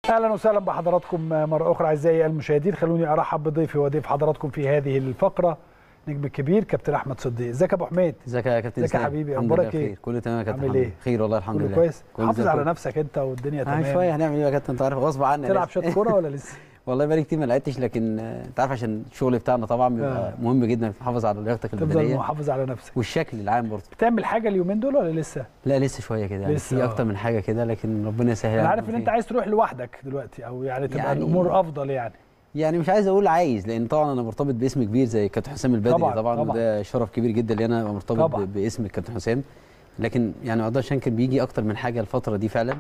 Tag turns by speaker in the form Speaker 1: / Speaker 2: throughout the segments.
Speaker 1: اهلا وسهلا بحضراتكم مره اخرى اعزائي المشاهدين خلوني ارحب بضيفي وضيف حضراتكم في هذه الفقره نجم الكبير كابتن احمد صديق ازيك يا ابو حميد
Speaker 2: ازيك يا كابتن
Speaker 1: ازيك يا
Speaker 2: اسلام؟
Speaker 1: حبيبي
Speaker 2: الحمد
Speaker 1: اخبارك
Speaker 2: لله
Speaker 1: ايه
Speaker 2: بخير كله تمام يا كابتن
Speaker 1: عامل
Speaker 2: حمدي.
Speaker 1: ايه؟
Speaker 2: خير والله الحمد
Speaker 1: كله
Speaker 2: لله
Speaker 1: كويس
Speaker 2: كله
Speaker 1: حافظ
Speaker 2: زي
Speaker 1: على
Speaker 2: الفل.
Speaker 1: نفسك انت والدنيا
Speaker 2: آه
Speaker 1: تمام
Speaker 2: شويه هنعمل ايه يا كابتن انت عارف غصب عني
Speaker 1: تلعب
Speaker 2: لازم.
Speaker 1: شويه كوره ولا لسه
Speaker 2: والله بقالي كتير ما لعبتش لكن آه، انت عارف عشان الشغل بتاعنا طبعا بيبقى
Speaker 1: آه.
Speaker 2: مهم جدا تحافظ على لياقتك
Speaker 1: تفضل
Speaker 2: البدنيه
Speaker 1: محافظ على نفسك
Speaker 2: والشكل العام برضه
Speaker 1: بتعمل حاجه اليومين دول ولا لسه
Speaker 2: لا لسه شويه كده يعني
Speaker 1: لسه،
Speaker 2: في
Speaker 1: آه.
Speaker 2: اكتر من حاجه كده لكن ربنا يسهل
Speaker 1: انا عارف ان انت عايز تروح لوحدك دلوقتي او يعني تبقى
Speaker 2: يعني-
Speaker 1: الامور افضل يعني
Speaker 2: يعني مش عايز اقول عايز لان طبعا انا مرتبط باسم كبير زي كابتن حسام البدري
Speaker 1: طبعاً،
Speaker 2: طبعا, طبعا
Speaker 1: طبعاً.
Speaker 2: وده شرف كبير جدا لي انا ابقى مرتبط
Speaker 1: طبعاً.
Speaker 2: ب- باسم الكابتن حسام لكن يعني ما اقدرش انكر بيجي اكتر من حاجه الفتره دي فعلا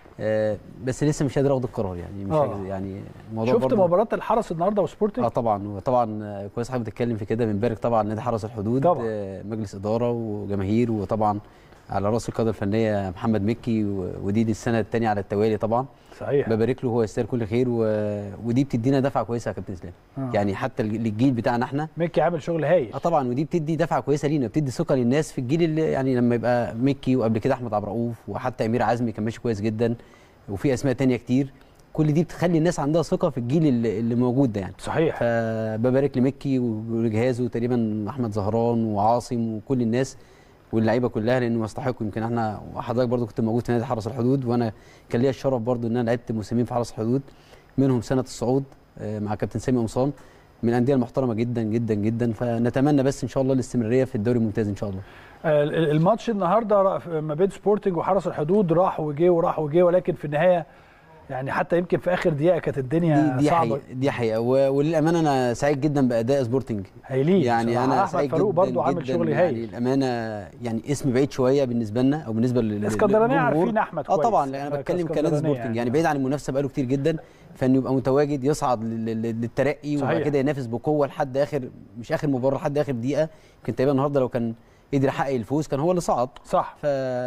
Speaker 2: آه بس لسه مش قادر اخد القرار يعني مش
Speaker 1: آه.
Speaker 2: قادر- يعني الموضوع
Speaker 1: شفت
Speaker 2: برضه-
Speaker 1: مباراه الحرس النهارده وسبورتنج
Speaker 2: اه طبعا وطبعا آه، كويس حضرتك بتتكلم في كده بنبارك طبعا نادي حرس الحدود
Speaker 1: طبعاً.
Speaker 2: آه، مجلس اداره وجماهير وطبعا على راس القياده الفنيه محمد مكي و- ودي دي السنه الثانيه على التوالي طبعا
Speaker 1: صحيح
Speaker 2: ببارك له هو يستاهل كل خير و... ودي بتدينا دفعه كويسه يا كابتن اسلام
Speaker 1: آه.
Speaker 2: يعني حتى الج- للجيل بتاعنا احنا
Speaker 1: ميكي عامل شغل هايل
Speaker 2: اه طبعا ودي بتدي دفعه كويسه لينا بتدي ثقه للناس في الجيل اللي يعني لما يبقى مكي وقبل كده احمد عبد الرؤوف وحتى امير عزمي كان ماشي كويس جدا وفي اسماء تانية كتير كل دي بتخلي الناس عندها ثقه في الجيل اللي, اللي موجود ده يعني
Speaker 1: صحيح
Speaker 2: فببارك لمكي ولجهازه تقريبا احمد زهران وعاصم وكل الناس واللعيبه كلها لانه يستحقوا يمكن احنا وحضرتك برضو كنت موجود في نادي حرس الحدود وانا كان ليا الشرف برضو ان انا لعبت موسمين في حرس الحدود منهم سنه الصعود آه، مع كابتن سامي قمصان من الانديه المحترمه جدا جدا جدا فنتمنى بس ان شاء الله الاستمراريه في الدوري الممتاز ان شاء الله
Speaker 1: آه، الماتش النهارده را- ما بين سبورتنج وحرس الحدود راح وجه وراح وجه ولكن في النهايه يعني حتى يمكن في اخر دقيقه كانت الدنيا
Speaker 2: دي دي
Speaker 1: صعبه
Speaker 2: حقيقه دي حقيقه و- وللامانه انا سعيد جدا باداء سبورتنج
Speaker 1: هايلين
Speaker 2: يعني
Speaker 1: بصراحة.
Speaker 2: انا
Speaker 1: احمد
Speaker 2: سعيد
Speaker 1: فاروق
Speaker 2: جدا
Speaker 1: برضو عامل
Speaker 2: جدا
Speaker 1: شغل
Speaker 2: يعني
Speaker 1: هايل
Speaker 2: الامانه يعني اسم بعيد شويه بالنسبه لنا او بالنسبه لل- لل-
Speaker 1: اسكندرانيه
Speaker 2: للجمهور.
Speaker 1: عارفين احمد
Speaker 2: اه
Speaker 1: كويس
Speaker 2: طبعا انا بتكلم كنادي
Speaker 1: كاسكندرانية
Speaker 2: سبورتنج يعني بعيد عن المنافسه بقاله كتير جدا فانه يبقى متواجد يصعد لل- لل- للترقي وبعد
Speaker 1: صحيح.
Speaker 2: كده ينافس بقوه لحد اخر مش اخر مباراه لحد اخر دقيقه يمكن تقريبا النهارده لو كان قدر يحقق الفوز كان هو اللي صعد
Speaker 1: صح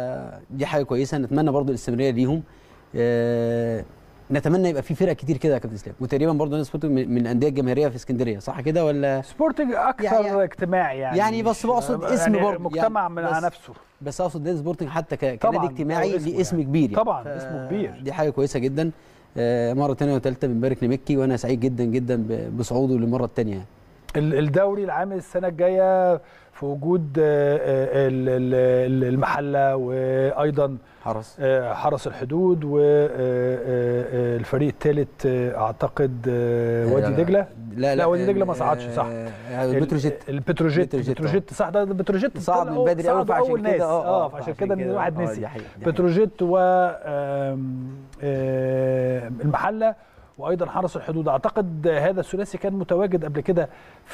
Speaker 2: فدي حاجه كويسه نتمنى برضو الاستمراريه ليهم آه، نتمنى يبقى في فرق كتير كده يا كابتن اسلام وتقريبا برضو نادي سبورتنج من من الانديه الجماهيريه في اسكندريه صح كده ولا
Speaker 1: سبورتنج اكثر
Speaker 2: يعني-
Speaker 1: اجتماعي يعني
Speaker 2: يعني بس
Speaker 1: مش-
Speaker 2: بقصد اسم
Speaker 1: يعني
Speaker 2: برضو،
Speaker 1: مجتمع
Speaker 2: يعني
Speaker 1: من
Speaker 2: بس-
Speaker 1: على نفسه
Speaker 2: بس اقصد نادي سبورتنج حتى ك-
Speaker 1: طبعاً،
Speaker 2: كنادي اجتماعي
Speaker 1: هو اسمه
Speaker 2: ليه اسم
Speaker 1: يعني.
Speaker 2: كبير يعني.
Speaker 1: طبعاً،
Speaker 2: ف-
Speaker 1: اسمه كبير.
Speaker 2: دي حاجه كويسه جدا آه، مره ثانيه وثالثه بنبارك لمكي وانا سعيد جدا جدا ب- بصعوده للمره الثانيه يعني.
Speaker 1: ال- الدوري العام السنه الجايه في وجود آه، آه، ال- ال- ال- المحله وايضا
Speaker 2: حرس
Speaker 1: آه، حرس الحدود والفريق الثالث اعتقد آه، وادي
Speaker 2: آه،
Speaker 1: دجله
Speaker 2: لا
Speaker 1: لا، وادي دجلة ما صعدش، صح.
Speaker 2: آه، البتروجيت
Speaker 1: ال- البتروجيت
Speaker 2: بتروجيت،
Speaker 1: البتروجيت صح ده البتروجيت
Speaker 2: صعد من بدري قوي
Speaker 1: صعدوا
Speaker 2: فعشان
Speaker 1: اول ناس
Speaker 2: كده
Speaker 1: اه فعشان كده ان الواحد
Speaker 2: آه،
Speaker 1: نسي
Speaker 2: دي حقيقة، دي حقيقة.
Speaker 1: بتروجيت و آم، آم، المحله وايضا حرس الحدود اعتقد هذا الثلاثي كان متواجد قبل كده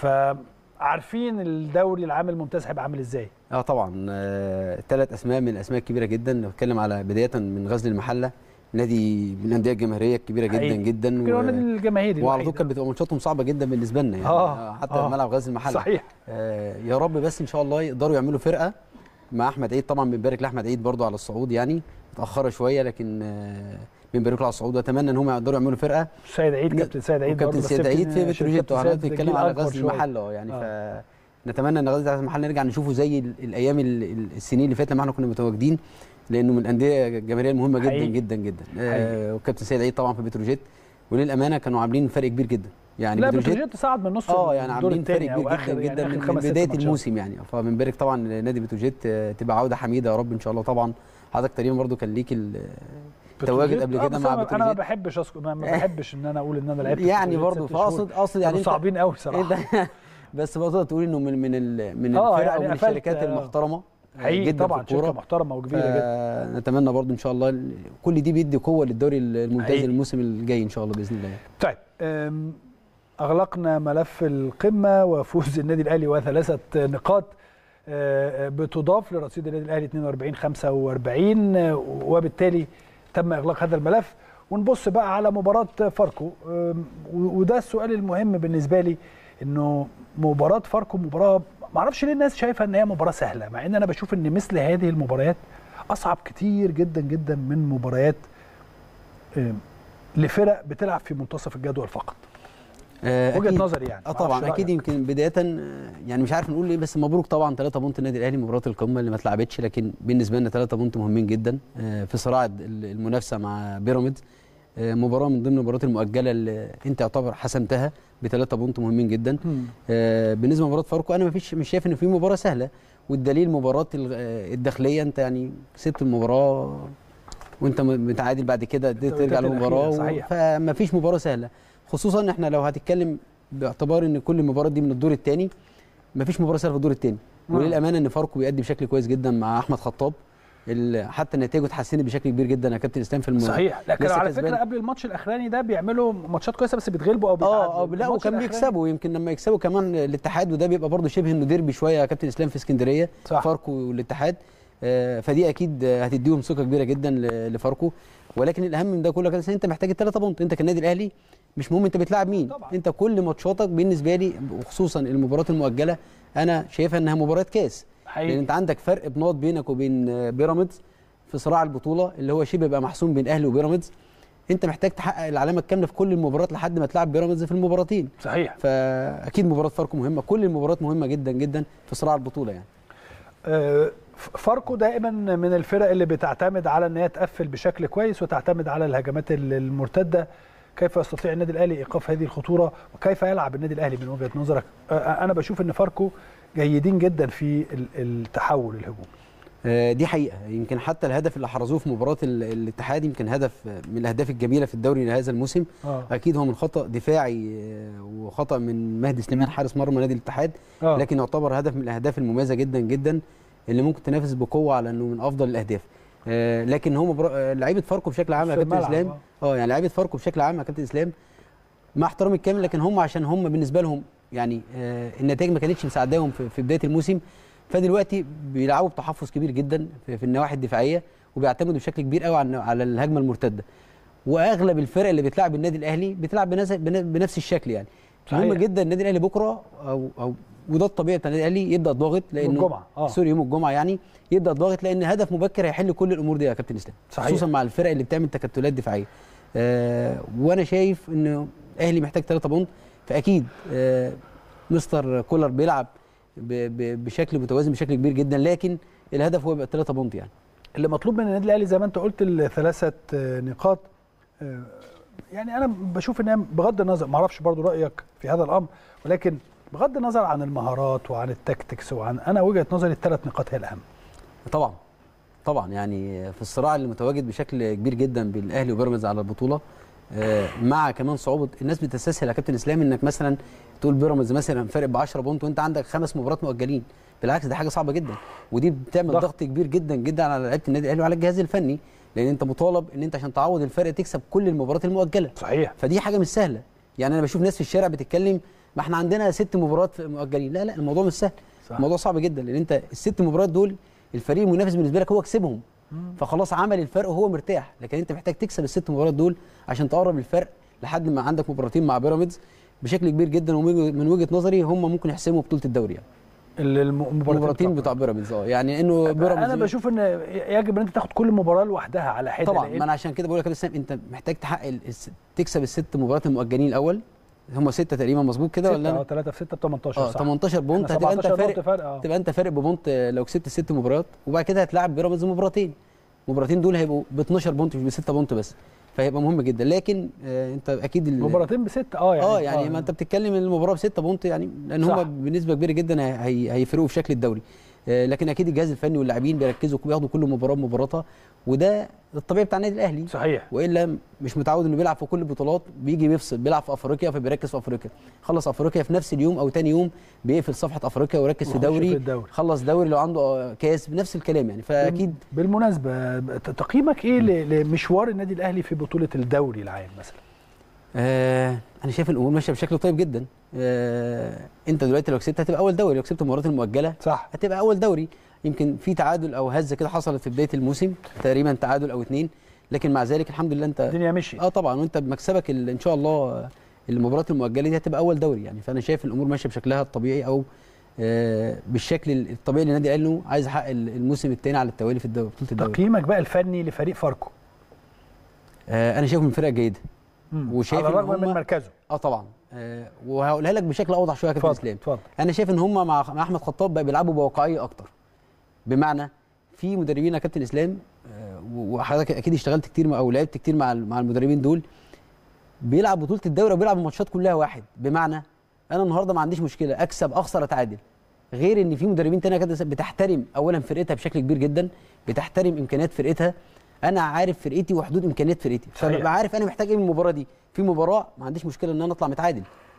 Speaker 1: فعارفين الدوري العام الممتاز هيبقى عامل ازاي
Speaker 2: اه طبعا ثلاث اسماء من الاسماء الكبيره جدا لو اتكلم على بدايه من غزل المحله نادي من الانديه الجماهيريه الكبيره جدا
Speaker 1: حقيقي.
Speaker 2: جدا
Speaker 1: يمكن هو النادي الجماهيري
Speaker 2: وعلى
Speaker 1: الوحيد.
Speaker 2: طول كانت بتبقى ماتشاتهم صعبه جدا بالنسبه لنا يعني
Speaker 1: آه،
Speaker 2: آه، حتى
Speaker 1: آه.
Speaker 2: ملعب غزل المحله
Speaker 1: صحيح
Speaker 2: آه يا رب بس ان شاء الله يقدروا يعملوا فرقه مع احمد عيد طبعا بنبارك لاحمد عيد برضو على الصعود يعني متاخره شويه لكن آه بنبارك له على الصعود واتمنى ان هم يقدروا يعملوا فرقه
Speaker 1: سيد عيد كابتن سيد عيد
Speaker 2: كابتن
Speaker 1: برضه، بس
Speaker 2: سيد عيد في
Speaker 1: يمكن
Speaker 2: بتروجيت
Speaker 1: كابتن
Speaker 2: وحضرتك
Speaker 1: سيد
Speaker 2: بتتكلم
Speaker 1: جيل
Speaker 2: على
Speaker 1: أكبر
Speaker 2: غزل
Speaker 1: شوية.
Speaker 2: المحله اه يعني فنتمنى ان غزل المحله نرجع نشوفه زي ال- الايام ال- ال- السنين اللي فاتت لما احنا كنا متواجدين لانه من الانديه الجماهيريه المهمه جدا
Speaker 1: حقيقي.
Speaker 2: جدا جدا
Speaker 1: حقيقي.
Speaker 2: آه وكابتن سيد عيد طبعا في بتروجيت وللامانه كانوا عاملين فرق كبير جدا يعني
Speaker 1: لا
Speaker 2: بتروجيت
Speaker 1: بتروجيت صعد من نص
Speaker 2: اه يعني
Speaker 1: الدور
Speaker 2: عاملين فرق
Speaker 1: الثاني
Speaker 2: كبير
Speaker 1: او
Speaker 2: جدا
Speaker 1: اخر
Speaker 2: جدا
Speaker 1: يعني
Speaker 2: من,
Speaker 1: آخر
Speaker 2: من
Speaker 1: خمس ست
Speaker 2: بدايه
Speaker 1: ماتشات.
Speaker 2: الموسم يعني فبنبارك طبعا لنادي بتروجيت آه، تبقى عوده حميده يا رب ان شاء الله طبعا حضرتك تقريبا برضو كان ليك ال- التواجد قبل
Speaker 1: آه،
Speaker 2: كده
Speaker 1: بس
Speaker 2: مع
Speaker 1: أنا- انا ما
Speaker 2: بتروجيت
Speaker 1: بحبش أسكت ما ما بحبش ان انا اقول ان انا لعبت في
Speaker 2: يعني
Speaker 1: بتروجيت
Speaker 2: برضو
Speaker 1: ست شهور.
Speaker 2: فاقصد اقصد
Speaker 1: كانوا
Speaker 2: يعني انت
Speaker 1: صعبين قوي صراحه
Speaker 2: انت بس برضه تقول انه من من ال- من
Speaker 1: آه،
Speaker 2: الفرق
Speaker 1: يعني
Speaker 2: ومن
Speaker 1: قفلت،
Speaker 2: الشركات
Speaker 1: آه.
Speaker 2: المحترمه
Speaker 1: حقيقي
Speaker 2: جدا
Speaker 1: طبعا
Speaker 2: في
Speaker 1: شركه
Speaker 2: الكوره
Speaker 1: محترمه وكبيره جدا
Speaker 2: نتمنى برضو ان شاء الله ال- كل دي بيدي قوه للدوري الممتاز
Speaker 1: حقيقي.
Speaker 2: الموسم الجاي ان شاء الله باذن الله
Speaker 1: طيب أم، اغلقنا ملف القمه وفوز النادي الاهلي وثلاثه نقاط أه، بتضاف لرصيد النادي الاهلي 42 45 أه، وبالتالي تم اغلاق هذا الملف ونبص بقى على مباراه فاركو أم، و- وده السؤال المهم بالنسبه لي انه مباراه فاركو مباراه ما اعرفش ليه الناس شايفه ان هي مباراه سهله مع ان انا بشوف ان مثل هذه المباريات اصعب كتير جدا جدا من مباريات أم، لفرق بتلعب في منتصف الجدول فقط
Speaker 2: آه،
Speaker 1: وجهه
Speaker 2: أكيد.
Speaker 1: نظري يعني
Speaker 2: اه
Speaker 1: معرفش
Speaker 2: طبعا
Speaker 1: رأيك.
Speaker 2: اكيد يمكن بدايه آه، يعني مش عارف نقول ايه بس مبروك طبعا 3 بونت النادي الاهلي مباراه القمه اللي ما اتلعبتش لكن بالنسبه لنا 3 بونت مهمين جدا آه، في صراع ال- المنافسه مع بيراميدز آه، مباراه من ضمن المباريات المؤجله اللي انت يعتبر حسمتها بثلاثه بونت مهمين جدا
Speaker 1: مم.
Speaker 2: آه، بالنسبه لمباراه فاركو انا مفيش مش شايف ان في مباراه سهله والدليل مباراه ال- آه، الداخليه انت يعني كسبت المباراه وانت م- متعادل بعد كده قدرت ترجع
Speaker 1: التالتة
Speaker 2: للمباراه
Speaker 1: الأخيرة،
Speaker 2: و-
Speaker 1: صحيح.
Speaker 2: فما فيش مباراه سهله خصوصا ان احنا لو هتتكلم باعتبار ان كل المباريات دي من الدور الثاني ما فيش مباراه سهله في الدور الثاني
Speaker 1: نعم.
Speaker 2: وللامانه ان فاركو بيأدي بشكل كويس جدا مع احمد خطاب ال- حتى نتائجه اتحسنت بشكل كبير جدا يا كابتن اسلام في الم...
Speaker 1: صحيح لكن
Speaker 2: لسه
Speaker 1: على
Speaker 2: كسبان.
Speaker 1: فكره قبل الماتش الاخراني ده بيعملوا ماتشات كويسه بس بيتغلبوا او بيتعادلوا
Speaker 2: اه اه لا
Speaker 1: الماتش
Speaker 2: وكان
Speaker 1: الأخراني-
Speaker 2: بيكسبوا يمكن لما يكسبوا كمان الاتحاد وده بيبقى برضه شبه انه ديربي شويه يا كابتن اسلام في اسكندريه
Speaker 1: صح.
Speaker 2: فاركو والاتحاد آه فدي اكيد آه، هتديهم ثقه كبيره جدا ل- لفاركو ولكن الاهم من ده كله يا كابتن إسلام، انت محتاج الثلاثه بونت انت كالنادي الاهلي مش مهم انت بتلعب مين
Speaker 1: طبعا.
Speaker 2: انت كل ماتشاتك بالنسبه لي وخصوصا المباريات المؤجله انا شايفها انها مباريات كاس لان
Speaker 1: حقيقي
Speaker 2: انت عندك فرق بنقط بينك وبين آه، بيراميدز في صراع البطوله اللي هو شبه بقى محسوم بين اهلي وبيراميدز انت محتاج تحقق العلامه الكامله في كل المباريات لحد ما تلعب بيراميدز في المباراتين
Speaker 1: صحيح
Speaker 2: فاكيد مباراه فاركو مهمه كل المباريات مهمه جدا جدا في صراع البطوله يعني
Speaker 1: آه، ف- فاركو دائما من الفرق اللي بتعتمد على ان هي تقفل بشكل كويس وتعتمد على الهجمات ال- المرتده كيف يستطيع النادي الاهلي ايقاف هذه الخطوره وكيف يلعب النادي الاهلي من وجهه نظرك آه، انا بشوف ان فاركو جيدين جدا في ال- التحول الهجومي
Speaker 2: آه، دي حقيقه يمكن حتى الهدف اللي حرزوه في مباراه ال- الاتحاد يمكن هدف آه، من الاهداف الجميله في الدوري لهذا الموسم
Speaker 1: اه
Speaker 2: اكيد هو من خطا دفاعي آه، وخطا من مهدي سليمان حارس مرمى نادي الاتحاد
Speaker 1: آه.
Speaker 2: لكن يعتبر هدف من الاهداف المميزه جدا جدا اللي ممكن تنافس بقوه على انه من افضل الاهداف آه، لكن هم برا- آه، لعيبه فاركو بشكل عام يا
Speaker 1: في
Speaker 2: كابتن
Speaker 1: الملعب،
Speaker 2: اسلام
Speaker 1: آه.
Speaker 2: اه يعني لعيبه فاركو بشكل عام يا كابتن اسلام مع احترامي الكامل لكن هم عشان هم بالنسبه لهم يعني آه النتائج ما كانتش مساعداهم في, في بدايه الموسم فدلوقتي بيلعبوا بتحفظ كبير جدا في, في النواحي الدفاعيه وبيعتمدوا بشكل كبير قوي على على الهجمه المرتده واغلب الفرق اللي بتلعب النادي الاهلي بتلعب بنفس بنفس الشكل يعني
Speaker 1: صحيح.
Speaker 2: مهم جدا النادي الاهلي بكره او او وده الطبيعي بتاع النادي الاهلي يبدا ضاغط لانه
Speaker 1: الجمعة، آه.
Speaker 2: سوري يوم الجمعه يعني يبدا ضاغط لان هدف مبكر هيحل كل الامور دي يا كابتن اسلام
Speaker 1: صحيح.
Speaker 2: خصوصا مع الفرق اللي بتعمل تكتلات دفاعيه آه وانا شايف انه الاهلي محتاج 3 بونت فاكيد آه مستر كولر بيلعب ب- ب- بشكل متوازن بشكل كبير جدا لكن الهدف هو يبقى 3 بونت يعني
Speaker 1: اللي مطلوب من النادي الاهلي زي ما انت قلت الثلاثه آه، نقاط آه، يعني انا بشوف ان هي بغض النظر ما اعرفش برضو رايك في هذا الامر ولكن بغض النظر عن المهارات وعن التكتكس وعن انا وجهه نظري الثلاث نقاط هي الاهم
Speaker 2: طبعا طبعا يعني في الصراع اللي متواجد بشكل كبير جدا بين الاهلي وبيراميدز على البطوله آه، مع كمان صعوبه الناس بتستسهل يا كابتن اسلام انك مثلا تقول بيراميدز مثلا فارق ب 10 بونت وانت عندك خمس مباريات مؤجلين بالعكس دي حاجه صعبه جدا ودي بتعمل
Speaker 1: ضغط.
Speaker 2: ضغط كبير جدا جدا على لعيبه النادي الاهلي وعلى الجهاز الفني لان انت مطالب ان انت عشان تعوض الفرق تكسب كل المباريات المؤجله
Speaker 1: صحيح
Speaker 2: فدي حاجه مش سهله يعني انا بشوف ناس في الشارع بتتكلم ما احنا عندنا ست مباريات مؤجلين لا لا الموضوع مش سهل
Speaker 1: صح.
Speaker 2: الموضوع صعب جدا لان انت الست مباريات دول الفريق المنافس بالنسبه لك هو كسبهم فخلاص عمل الفرق وهو مرتاح لكن انت محتاج تكسب الست مباريات دول عشان تقرب الفرق لحد ما عندك مباراتين مع بيراميدز بشكل كبير جدا ومن من وجهه نظري هم ممكن يحسموا بطوله الدوري يعني
Speaker 1: ال- الم-
Speaker 2: المباراتين بتاع بيراميدز اه يعني انه بيراميدز
Speaker 1: انا بشوف ان يجب ان انت تاخد كل مباراه لوحدها على حده
Speaker 2: طبعا
Speaker 1: لأن
Speaker 2: ما انا عشان كده بقول لك يا كابتن اسلام انت محتاج تحقق ال- الس- تكسب الست مباريات المؤجلين الاول هم سته تقريبا مظبوط كده ولا
Speaker 1: ستة، اه
Speaker 2: انا
Speaker 1: 3 في 6 ب 18
Speaker 2: اه
Speaker 1: صح
Speaker 2: 18 بونت
Speaker 1: احنا
Speaker 2: هتبقى انت
Speaker 1: 17 نقطة
Speaker 2: فارق
Speaker 1: فرق اه
Speaker 2: تبقى انت فارق ببونت آه، لو كسبت الست مباريات وبعد كده هتلاعب بيراميدز مباراتين مباراتين دول هيبقوا ب 12 بونت مش ب 6 بونت بس فهيبقى مهم جدا لكن آه انت اكيد ال-
Speaker 1: مباراتين بستة اه يعني
Speaker 2: اه يعني ما انت بتتكلم المباراه بستة بونت يعني لان
Speaker 1: صح.
Speaker 2: هم بنسبه كبيره جدا هي- هي- هيفرقوا في شكل الدوري آه لكن اكيد الجهاز الفني واللاعبين بيركزوا بياخدوا كل مباراه بمباراتها وده الطبيعي بتاع النادي الاهلي
Speaker 1: صحيح
Speaker 2: والا مش متعود انه بيلعب في كل البطولات بيجي بيفصل بيلعب في افريقيا فبيركز في افريقيا خلص افريقيا في نفس اليوم او تاني يوم بيقفل صفحه افريقيا ويركز في
Speaker 1: ويخش في
Speaker 2: دوري
Speaker 1: الدوري.
Speaker 2: خلص دوري لو عنده آه، كاس بنفس الكلام يعني فاكيد
Speaker 1: بالمناسبه ت- تقييمك ايه ل- لمشوار النادي الاهلي في بطوله الدوري العام مثلا
Speaker 2: آه انا شايف الامور ماشيه بشكل طيب جدا آه انت دلوقتي لو كسبت هتبقى اول دوري لو كسبت المباريات المؤجله
Speaker 1: صح
Speaker 2: هتبقى اول دوري يمكن في تعادل او هزه كده حصلت في بدايه الموسم تقريبا تعادل او اتنين لكن مع ذلك الحمد لله انت
Speaker 1: الدنيا مشيت
Speaker 2: اه طبعا وانت بمكسبك ال- ان شاء الله المباريات المؤجله دي هتبقى اول دوري يعني فانا شايف الامور ماشيه بشكلها الطبيعي او آه بالشكل الطبيعي اللي النادي الاهلي إنه عايز يحقق ال- الموسم الثاني على التوالي في الدوري بطوله الدوري
Speaker 1: تقييمك بقى الفني لفريق فاركو
Speaker 2: آه انا شايفه من فرقه جيده
Speaker 1: مم.
Speaker 2: وشايف
Speaker 1: على
Speaker 2: إن
Speaker 1: الرغم من
Speaker 2: هم-
Speaker 1: مركزه
Speaker 2: اه طبعا آه وهقولها لك بشكل اوضح شويه يا كابتن
Speaker 1: اتفضل
Speaker 2: اسلام
Speaker 1: اتفضل
Speaker 2: انا شايف ان هم مع مع احمد خطاب بقى بيلعبوا بواقعيه اكتر بمعنى في مدربين يا كابتن اسلام آه، وحضرتك اكيد اشتغلت كتير مع- او لعبت كتير مع ال- مع المدربين دول بيلعب بطوله الدوري وبيلعب الماتشات كلها واحد بمعنى انا النهارده ما عنديش مشكله اكسب اخسر اتعادل غير ان في مدربين تانية كده بتحترم اولا فرقتها بشكل كبير جدا بتحترم امكانيات فرقتها انا عارف فرقتي وحدود امكانيات فرقتي
Speaker 1: صحيح.
Speaker 2: فببقى عارف انا محتاج ايه من المباراه دي في مباراه ما عنديش مشكله ان انا اطلع متعادل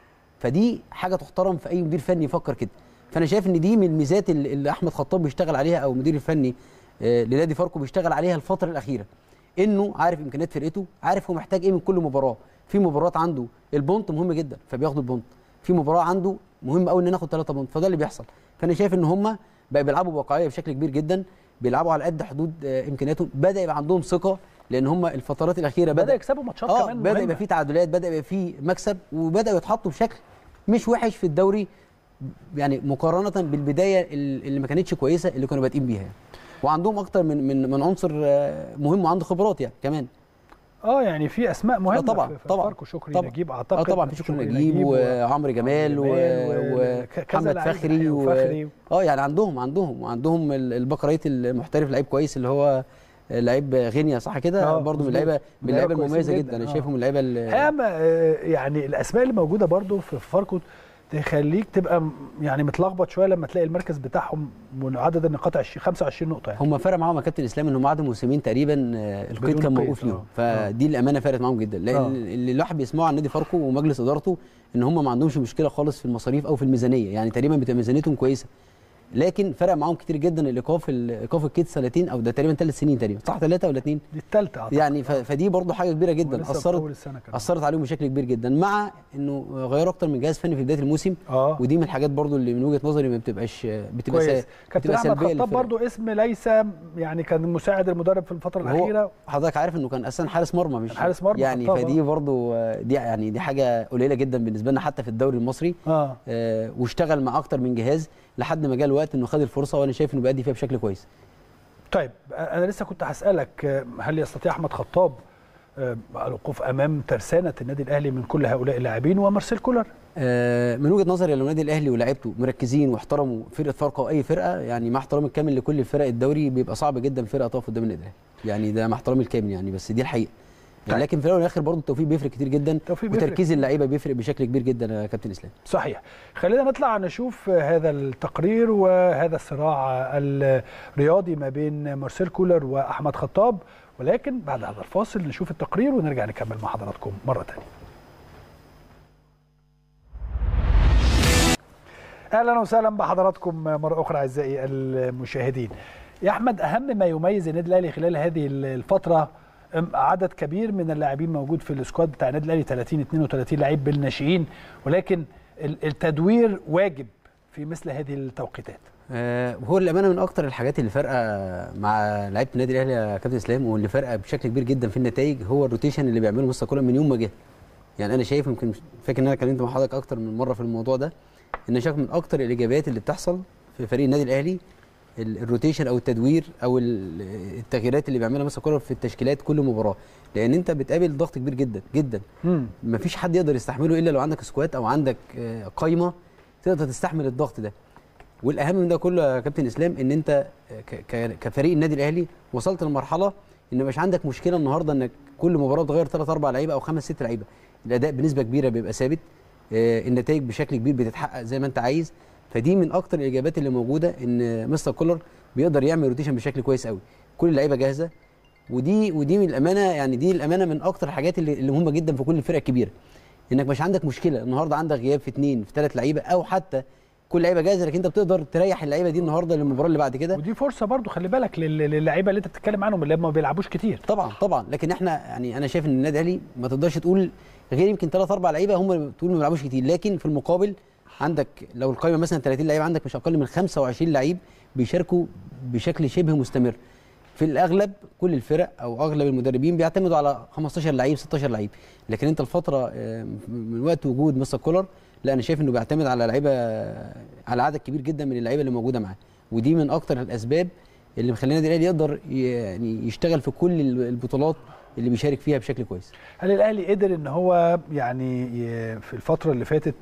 Speaker 2: فدي حاجه تحترم في اي مدير فني يفكر كده فانا شايف ان دي من الميزات اللي اللي احمد خطاب بيشتغل عليها او المدير الفني آه، لنادي فاركو بيشتغل عليها الفتره الاخيره انه عارف امكانيات فرقته عارف هو محتاج ايه من كل مباراه في مباراه عنده البونت مهم جدا فبياخدوا البونت في مباراه عنده مهم قوي ان ناخد ثلاثه بونت فده اللي بيحصل فانا شايف ان هم بقى بيلعبوا بواقعيه بشكل كبير جدا بيلعبوا على قد حدود آه، امكانياتهم بدا يبقى عندهم ثقه لان هم الفترات الاخيره
Speaker 1: بدا
Speaker 2: بدا
Speaker 1: يكسبوا ماتشات
Speaker 2: اه
Speaker 1: كمان
Speaker 2: بدا
Speaker 1: مهمة.
Speaker 2: يبقى في تعادلات بدا يبقى في مكسب وبداوا يتحطوا بشكل مش وحش في الدوري يعني مقارنه بالبدايه اللي ما كانتش كويسه اللي كانوا بادئين بيها يعني. وعندهم اكتر من من من عنصر آه، مهم وعنده خبرات يعني كمان
Speaker 1: اه يعني في اسماء مهمه
Speaker 2: طبعاً،
Speaker 1: في في
Speaker 2: طبعاً،
Speaker 1: فاركو شكري
Speaker 2: طبعاً.
Speaker 1: نجيب
Speaker 2: اه
Speaker 1: اعتقد
Speaker 2: طبعا في شكري نجيب وعمرو جمال و-
Speaker 1: و- كذا
Speaker 2: ومحمد
Speaker 1: لعيب
Speaker 2: فخري و-
Speaker 1: وفخري.
Speaker 2: اه يعني عندهم عندهم وعندهم ال- البكريت المحترف لعيب كويس اللي هو لعيب غينيا صح كده
Speaker 1: آه،
Speaker 2: برضه من
Speaker 1: مظبوط.
Speaker 2: اللعيبه من
Speaker 1: لعيبة
Speaker 2: اللعيبه
Speaker 1: كويسين
Speaker 2: المميزه
Speaker 1: جداً،
Speaker 2: جدا انا
Speaker 1: آه.
Speaker 2: شايفهم من اللعيبه ال-
Speaker 1: الحقيقه ما- آه، يعني الاسماء اللي موجوده برضو في في فاركو تخليك تبقى م- يعني متلخبط شويه لما تلاقي المركز بتاعهم وعدد النقاط 20 25 نقطه يعني
Speaker 2: هم فرق معاهم يا كابتن اسلام ان هم قعدوا موسمين تقريبا آه، القيد
Speaker 1: بدون
Speaker 2: كان
Speaker 1: قيد،
Speaker 2: موقوف ليهم
Speaker 1: آه.
Speaker 2: فدي الامانه فرقت معاهم جدا لان
Speaker 1: آه.
Speaker 2: اللي الواحد بيسمعه عن نادي فاركو ومجلس ادارته ان هم ما عندهمش مشكله خالص في المصاريف او في الميزانيه يعني تقريبا بتبقى ميزانيتهم كويسه لكن فرق معاهم كتير جدا الايقاف ال- ايقاف الكيد سنتين او ده تقريبا ثلاث سنين تقريبا صح ثلاثه ولا اثنين
Speaker 1: دي الثالثه اعتقد
Speaker 2: يعني ف- فدي برضو حاجه كبيره جدا
Speaker 1: ولسه في
Speaker 2: اثرت
Speaker 1: اول السنه كمان
Speaker 2: اثرت عليهم بشكل كبير جدا مع انه غيروا اكتر من جهاز فني في بدايه الموسم
Speaker 1: اه
Speaker 2: ودي من الحاجات برضو اللي من وجهه نظري ما بتبقاش بتبقى
Speaker 1: كويس
Speaker 2: سا-
Speaker 1: كابتن
Speaker 2: بتبقى
Speaker 1: احمد
Speaker 2: سلبيه
Speaker 1: خطاب
Speaker 2: للفرق.
Speaker 1: برضو اسم ليس يعني كان مساعد المدرب في الفتره
Speaker 2: وهو
Speaker 1: الاخيره
Speaker 2: حضرتك عارف انه كان اصلا حارس مرمى مش
Speaker 1: كان حارس مرمى
Speaker 2: يعني
Speaker 1: خطاب،
Speaker 2: فدي
Speaker 1: آه.
Speaker 2: برضو آه، دي يعني دي حاجه قليله جدا بالنسبه لنا حتى في الدوري المصري
Speaker 1: اه
Speaker 2: آه واشتغل مع اكتر من جهاز لحد ما جاء الوقت انه خد الفرصه وانا شايف انه بيأدي فيها بشكل كويس
Speaker 1: طيب انا لسه كنت هسالك آه، هل يستطيع احمد خطاب آه، الوقوف امام ترسانه النادي الاهلي من كل هؤلاء اللاعبين ومارسيل كولر
Speaker 2: آه، من وجهه نظري لو النادي الاهلي ولاعيبته مركزين واحترموا فرقه فاركو او اي فرقه يعني مع احترامي الكامل لكل فرق الدوري بيبقى صعب جدا فرقه تقف قدام النادي الاهلي يعني ده مع احترامي الكامل يعني بس دي الحقيقه يعني
Speaker 1: طيب.
Speaker 2: لكن في الاول والاخر برضه التوفيق بيفرق كتير جدا
Speaker 1: التوفيق بيفرق.
Speaker 2: وتركيز اللعيبه بيفرق بشكل كبير جدا يا كابتن اسلام
Speaker 1: صحيح خلينا نطلع نشوف هذا التقرير وهذا الصراع الرياضي ما بين مارسيل كولر واحمد خطاب ولكن بعد هذا الفاصل نشوف التقرير ونرجع نكمل مع حضراتكم مره ثانيه اهلا وسهلا بحضراتكم مره اخرى اعزائي المشاهدين يا احمد اهم ما يميز النادي الاهلي خلال هذه الفتره أم، عدد كبير من اللاعبين موجود في السكواد بتاع النادي الاهلي 30 32 لعيب بالناشئين ولكن ال- التدوير واجب في مثل هذه التوقيتات
Speaker 2: آه، هو الامانه من اكتر الحاجات اللي فارقه مع لعيبه النادي الاهلي يا كابتن اسلام واللي فارقه بشكل كبير جدا في النتائج هو الروتيشن اللي بيعمله مستر كولر من يوم ما جه يعني انا شايف يمكن فاكر ان انا كلمت مع حضرتك اكتر من مره في الموضوع ده ان شايف من اكتر الايجابيات اللي بتحصل في فريق النادي الاهلي ال- الروتيشن او التدوير او ال- التغييرات اللي بيعملها مستر كولر في التشكيلات كل مباراه لان انت بتقابل ضغط كبير جدا جدا
Speaker 1: مم.
Speaker 2: مفيش حد يقدر يستحمله الا لو عندك سكوات او عندك آه، قايمه تقدر تستحمل الضغط ده والاهم من ده كله يا كابتن اسلام ان انت ك- ك- كفريق النادي الاهلي وصلت لمرحله ان مش عندك مشكله النهارده انك كل مباراه تغير ثلاث اربع لعيبه او خمس ست لعيبه الاداء بنسبه كبيره بيبقى ثابت آه، النتائج بشكل كبير بتتحقق زي ما انت عايز فدي من اكتر الايجابيات اللي موجوده ان مستر كولر بيقدر يعمل روتيشن بشكل كويس قوي كل اللعيبه جاهزه ودي ودي من الامانه يعني دي الامانه من اكتر الحاجات اللي, اللي مهمه جدا في كل الفرق الكبيره انك مش عندك مشكله النهارده عندك غياب في اثنين في ثلاث لعيبه او حتى كل لعيبه جاهزه لكن انت بتقدر تريح اللعيبه دي النهارده للمباراه اللي بعد كده
Speaker 1: ودي فرصه برضو خلي بالك لل- للعيبه اللي انت بتتكلم عنهم اللي هم ما بيلعبوش كتير
Speaker 2: طبعا طبعا لكن احنا يعني انا شايف ان النادي الاهلي ما تقدرش تقول غير يمكن ثلاث اربع لعيبه هم تقول ما بيلعبوش كتير لكن في المقابل عندك لو القائمه مثلا 30 لعيب عندك مش اقل من 25 لعيب بيشاركوا بشكل شبه مستمر في الاغلب كل الفرق او اغلب المدربين بيعتمدوا على 15 لعيب 16 لعيب لكن انت الفتره آه، من وقت وجود مستر كولر لا انا شايف انه بيعتمد على لعيبه على عدد كبير جدا من اللعيبه اللي موجوده معاه ودي من اكتر الاسباب اللي مخلي النادي الاهلي يقدر ي- يعني يشتغل في كل البطولات اللي بيشارك فيها بشكل كويس
Speaker 1: هل الاهلي قدر ان هو يعني ي- في الفتره اللي فاتت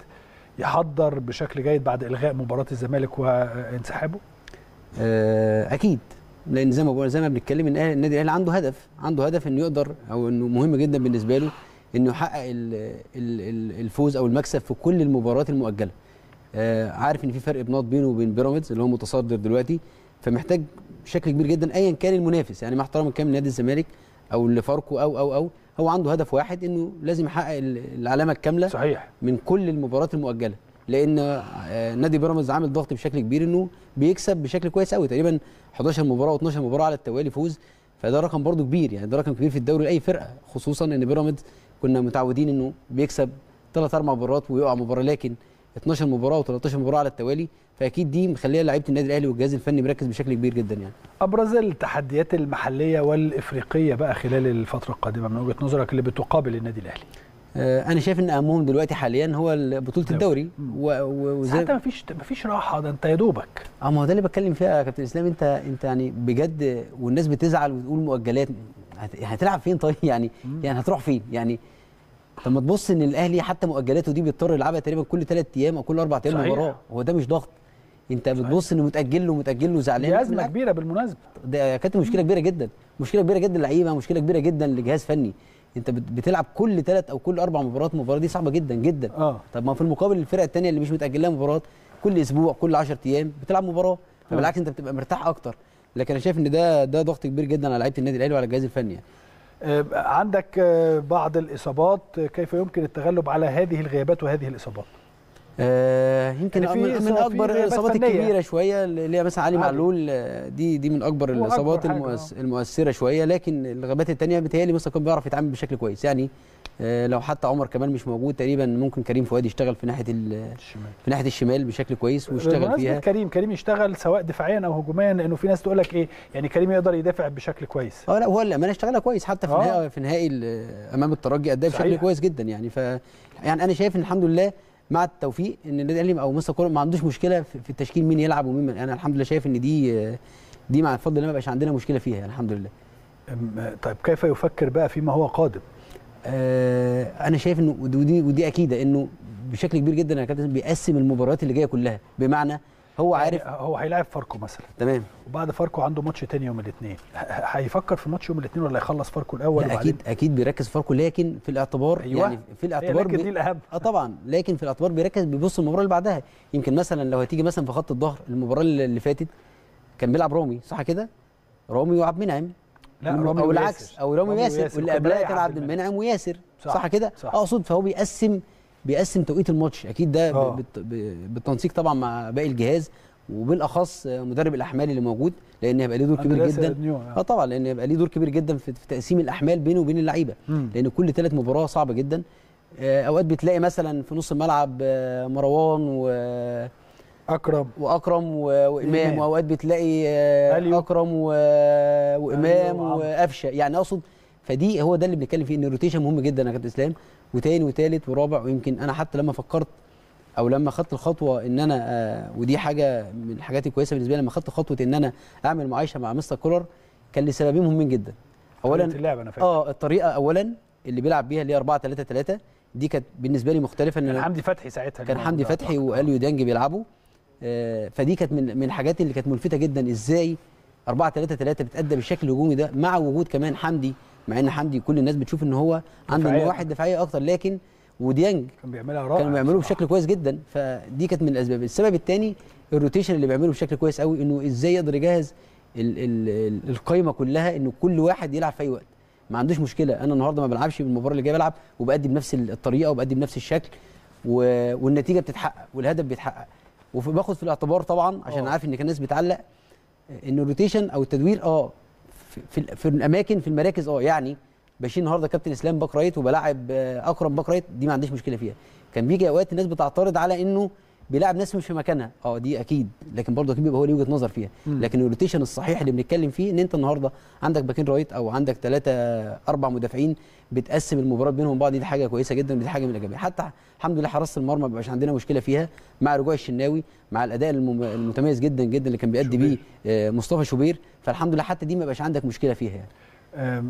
Speaker 1: يحضر بشكل جيد بعد الغاء مباراه الزمالك وانسحابه
Speaker 2: آه، اكيد لان زي ما بقول زي ما بنتكلم ان النادي الاهلي عنده هدف عنده هدف انه يقدر او انه مهم جدا بالنسبه له انه يحقق ال ال ال الفوز او المكسب في كل المباريات المؤجله آه عارف ان في فرق بنقط بينه وبين بيراميدز اللي هو متصدر دلوقتي فمحتاج بشكل كبير جدا ايا كان المنافس يعني مع احترام كامل نادي الزمالك او اللي فاركو او او او هو عنده هدف واحد انه لازم يحقق العلامه الكامله
Speaker 1: صحيح
Speaker 2: من كل المباريات المؤجله لان آه نادي بيراميدز عامل ضغط بشكل كبير انه بيكسب بشكل كويس قوي تقريبا 11 مباراه و12 مباراه على التوالي فوز فده رقم برده كبير يعني ده رقم كبير في الدوري لاي فرقه خصوصا ان بيراميدز كنا متعودين انه بيكسب ثلاث اربع مباريات ويقع مباراه لكن 12 مباراه و13 مباراه على التوالي فاكيد دي مخليه لعيبه النادي الاهلي والجهاز الفني مركز بشكل كبير جدا يعني
Speaker 1: ابرز التحديات المحليه والافريقيه بقى خلال الفتره القادمه من وجهه نظرك اللي بتقابل النادي الاهلي
Speaker 2: آه انا شايف ان اهمهم دلوقتي حاليا هو بطوله الدوري
Speaker 1: وزي حتى مفيش مفيش راحه ده انت يا دوبك
Speaker 2: اه ما هو ده اللي بتكلم فيها يا كابتن اسلام انت انت يعني بجد والناس بتزعل وتقول مؤجلات هتلعب فين طيب يعني يعني هتروح فين يعني طب ما تبص ان الاهلي حتى مؤجلاته دي بيضطر يلعبها تقريبا كل ثلاث ايام او كل اربع ايام مباراه هو ده مش ضغط انت بتبص انه متاجل له متاجل له زعلان
Speaker 1: دي ازمه كبيره بالمناسبه
Speaker 2: ده كانت مشكله كبيره جدا مشكله كبيره جدا للعيبه مشكله كبيره جدا لجهاز فني انت بتلعب كل ثلاث او كل اربع مباريات المباراه دي صعبه جدا جدا
Speaker 1: اه
Speaker 2: طب ما في المقابل الفرق الثانيه اللي مش متاجل لها مباراه كل اسبوع كل 10 ايام بتلعب مباراه فبالعكس انت بتبقى مرتاح اكتر لكن انا شايف ان ده ده ضغط كبير جدا على لعيبه النادي الاهلي وعلى الجهاز الفني يعني.
Speaker 1: عندك بعض الاصابات كيف يمكن التغلب على هذه الغيابات وهذه الاصابات
Speaker 2: آه يمكن يعني من, من اكبر الاصابات الكبيره شويه اللي هي مثلا علي معلول دي دي من اكبر الاصابات المؤس المؤثره شويه لكن الغيابات الثانيه بتهيألي مثلا كان بيعرف يتعامل بشكل كويس يعني آه لو حتى عمر كمال مش موجود تقريبا ممكن كريم فؤاد يشتغل في ناحيه الشمال في ناحيه الشمال بشكل كويس ويشتغل فيها
Speaker 1: كريم كريم يشتغل سواء دفاعيا او هجوميا لانه في ناس تقول لك ايه يعني كريم يقدر يدافع بشكل كويس
Speaker 2: اه لا هو الامانه اشتغلها كويس حتى في نهائي في نهائي امام الترجي اداه بشكل كويس جدا يعني ف يعني انا شايف ان الحمد لله مع التوفيق ان النادي الاهلي او مستر كولر ما عندوش مشكله في التشكيل مين يلعب ومين انا يعني الحمد لله شايف ان دي دي مع الفضل ما بقاش عندنا مشكله فيها يعني الحمد لله
Speaker 1: طيب كيف يفكر بقى فيما هو قادم
Speaker 2: آه انا شايف انه ودي ودي اكيده انه بشكل كبير جدا يا كابتن بيقسم المباريات اللي جايه كلها بمعنى هو عارف
Speaker 1: يعني هو هيلاعب فاركو مثلا
Speaker 2: تمام
Speaker 1: وبعد فاركو عنده ماتش تاني يوم الاثنين هيفكر في ماتش يوم الاثنين ولا يخلص فاركو الاول
Speaker 2: لا اكيد اكيد بيركز في فاركو لكن في الاعتبار
Speaker 1: أيوة.
Speaker 2: يعني في الاعتبار
Speaker 1: لكن دي الاهم
Speaker 2: اه طبعا لكن في الاعتبار بيركز بيبص المباراه اللي بعدها يمكن مثلا لو هتيجي مثلا في خط الظهر المباراه اللي فاتت كان بيلعب رامي صح كده رامي وعبد المنعم
Speaker 1: لا رامي
Speaker 2: او العكس او رامي وياسر واللي قبلها كان عبد المنعم وياسر صح, صح كده
Speaker 1: صح.
Speaker 2: اقصد فهو بيقسم بيقسم توقيت الماتش اكيد ده
Speaker 1: آه.
Speaker 2: بالتنسيق طبعا مع باقي الجهاز وبالاخص مدرب الاحمال اللي موجود لان هيبقى ليه دور كبير جدا اه طبعا لان هيبقى ليه دور كبير جدا في تقسيم الاحمال بينه وبين اللعيبه لان كل ثلاث مباراه صعبه جدا اوقات بتلاقي مثلا في نص الملعب مروان و
Speaker 1: اكرم
Speaker 2: واكرم وامام واوقات بتلاقي اكرم و... وامام وقفشه يعني اقصد فدي هو ده اللي بنتكلم فيه ان الروتيشن مهم جدا يا كابتن اسلام وتاني وتالت ورابع ويمكن انا حتى لما فكرت او لما خدت الخطوه ان انا آه ودي حاجه من الحاجات الكويسه بالنسبه لي لما خدت خطوه ان انا اعمل معايشه مع مستر كولر كان لسببين مهمين جدا
Speaker 1: اولا اللعب انا فاكر
Speaker 2: اه الطريقه اولا اللي بيلعب بيها اللي هي 4 3 3 دي كانت بالنسبه لي مختلفه
Speaker 1: ان كان حمدي فتحي ساعتها
Speaker 2: كان حمدي فتحي واليو ديانج بيلعبوا آه فدي كانت من من الحاجات اللي كانت ملفته جدا ازاي 4 3 3 بتأدى بالشكل الهجومي ده مع وجود كمان حمدي مع ان حمدي كل الناس بتشوف ان هو عنده نواحي دفاعيه اكتر لكن وديانج
Speaker 1: كان بيعملها رائع
Speaker 2: كانوا بيعملوه بشكل كويس جدا فدي كانت من الاسباب السبب الثاني الروتيشن اللي بيعمله بشكل كويس قوي انه ازاي يقدر يجهز ال ال ال القايمه كلها انه كل واحد يلعب في اي وقت ما عندوش مشكله انا النهارده ما بلعبش بالمباراه اللي جايه بلعب وبادي بنفس الطريقه وبادي بنفس الشكل والنتيجه بتتحقق والهدف بيتحقق وباخد في الاعتبار طبعا عشان أوه. عارف ان كان الناس بتعلق ان الروتيشن او التدوير اه في, في, في الاماكن في المراكز اه يعني بشيل النهارده كابتن اسلام باك رايت وبلاعب اكرم باك رايت دي ما عنديش مشكله فيها كان بيجي اوقات الناس بتعترض على انه بيلاعب ناس مش في مكانها اه دي اكيد لكن برضه اكيد بيبقى هو ليه وجهه نظر فيها
Speaker 1: مم.
Speaker 2: لكن الروتيشن الصحيح اللي بنتكلم فيه ان انت النهارده عندك باكين رايت او عندك ثلاثه اربع مدافعين بتقسم المباراه بينهم بعض دي حاجه كويسه جدا ودي حاجه من الايجابيه حتى الحمد لله حراسه المرمى ما بقاش عندنا مشكله فيها مع رجوع الشناوي مع الاداء المم- المتميز جدا جدا اللي كان بيأدي بيه آه، مصطفى شوبير فالحمد لله حتى دي ما بقاش عندك مشكله فيها يعني
Speaker 1: أم،